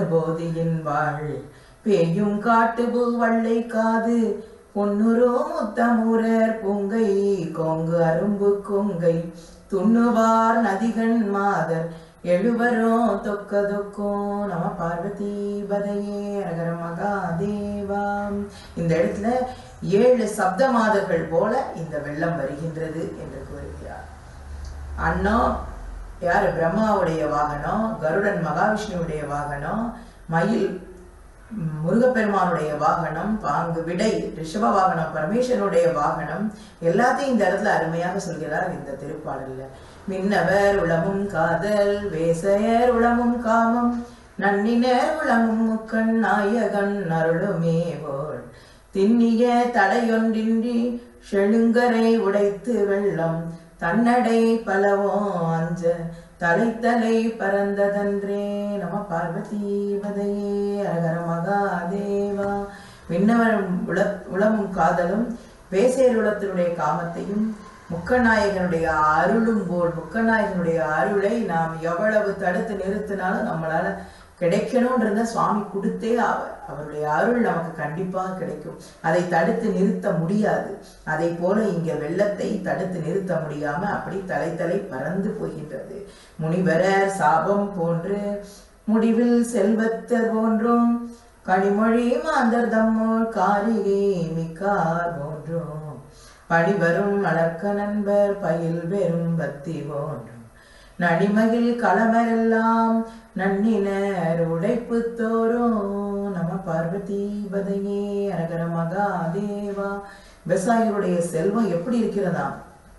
போதியின் வாழ் பேயும் காட்டுபு வள்ளை காது பொன்னுரோ முத்தமுரர் பொங்கை கொங்கு அரும்பு கொங்கை துண்ணுவார் நதிகன் மாதர் எழுவரோ தொக்க தொக்கோ நம பார்வதி பதையே அரகர மகாதேவாம் இந்த இடத்துல ஏழு சப்த மாதர்கள் போல இந்த வெள்ளம் வருகின்றது என்று கூறுகிறார் அண்ணா யாரு பிரம்மாவுடைய வாகனம் கருடன் மகாவிஷ்ணுவுடைய வாகனம் மயில் ம், முருகப்பெருமானுடைய வாகனம் பாங்கு விடை ரிஷப வாகனம் பரமேஸ்வரனுடைய வாகனம் எல்லாத்தையும் இந்த இடத்துல அருமையாக சொல்கிறார் இந்த திருப்பாடல்ல மின்னவர் உளமும் காதல் வேசையர் உளமும் காமம் நன்னினர் உளமும் முக்கண் நாயகன் அருளுமே போல் திண்ணிய தடையொன்றின்றி செழுங்கரை உடைத்து வெள்ளம் தன்னடை பலவோ அஞ்ச தலைத்தலை பறந்ததன்றே நம பார்வதி பதையே அரகர மகாதேவா விண்ணவர் உள உளமும் காதலும் வேசேர் உலத்தினுடைய காமத்தையும் முக்கநாயகனுடைய அருளும் போல் முக்கநாயகனுடைய அருளை நாம் எவ்வளவு தடுத்து நிறுத்தினாலும் நம்மளால கிடைக்கணும்ன்றத சுவாமி கொடுத்தே அவர் அவருடைய அருள் நமக்கு கண்டிப்பாக கிடைக்கும் அதை தடுத்து நிறுத்த முடியாது அதை போல இங்க வெள்ளத்தை தடுத்து நிறுத்த முடியாம அப்படி தலை தலை பறந்து போகின்றது முனிவரர் சாபம் போன்று முடிவில் செல்வத்தர் போன்றும் கனிமொழி மாந்தர் தம்மோல் காரிகை மிக்கார் போன்றும் பணிவரும் மலர்க்க நண்பர் பயில் வெறும் பத்தி போன்றும் நடிமகிழ் களமரெல்லாம் நன்னினர் உடைப்பு தோறும் நம பார்வதி பதையே அரகர மகாதேவா விவசாயிகளுடைய செல்வம் எப்படி இருக்கிறதா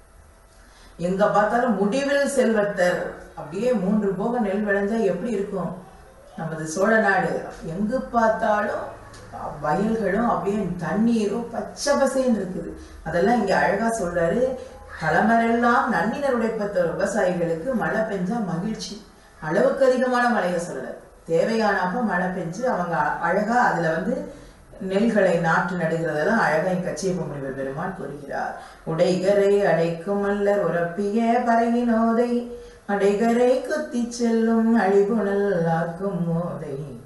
எங்க பார்த்தாலும் முடிவில் செல்வத்தர் அப்படியே மூன்று போக நெல் விளைஞ்சா எப்படி இருக்கும் நமது சோழ நாடு எங்கு பார்த்தாலும் வயல்களும் அப்படியே தண்ணீரும் பச்சை பசேன்னு இருக்குது அதெல்லாம் இங்க அழகா சொல்றாரு களமரெல்லாம் நன்னினர் உடைப்பத்தோர் விவசாயிகளுக்கு மழை பெஞ்சா மகிழ்ச்சி அளவுக்கு அதிகமான மழையை சொல்லல தேவையானப்ப மழை பெஞ்சு அவங்க அழகா அதுல வந்து நெல்களை நாற்று நடுகிறதெல்லாம் அழகா என் கச்சியப்ப முனிவர் பெருமான் கூறுகிறார் உடைகரை அடைக்கும் மல்லர் உரப்பிய பறையினோதை அடைகரை குத்தி செல்லும் அழிபுணல் ஆக்கும் மோதை